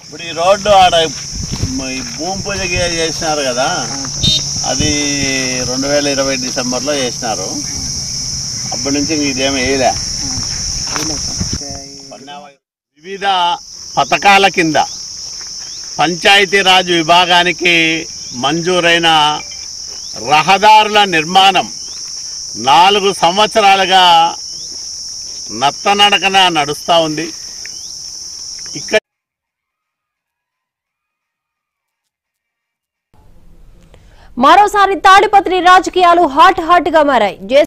ఇప్పుడు ఈ రోడ్డు ఆడ మ- ఈ భూమి పూజ గి- చేసినారు కదా అది రెండు వేల ఇరవై డిసెంబర్లో చేసినారు అప్పటి నుంచి ఇంక ఇదేమి వేయలే వివిధ పథకాల కింద పంచాయతీరాజ్ విభాగానికి మంజూరైన రహదారుల నిర్మాణం నాలుగు సంవత్సరాలుగా నత్తనడకన నడుస్తూ ఉంది ఇక్కడ మరోసారి తాడిపత్రి రాజకీయాలు హాట్ హాట్ గా మారాయి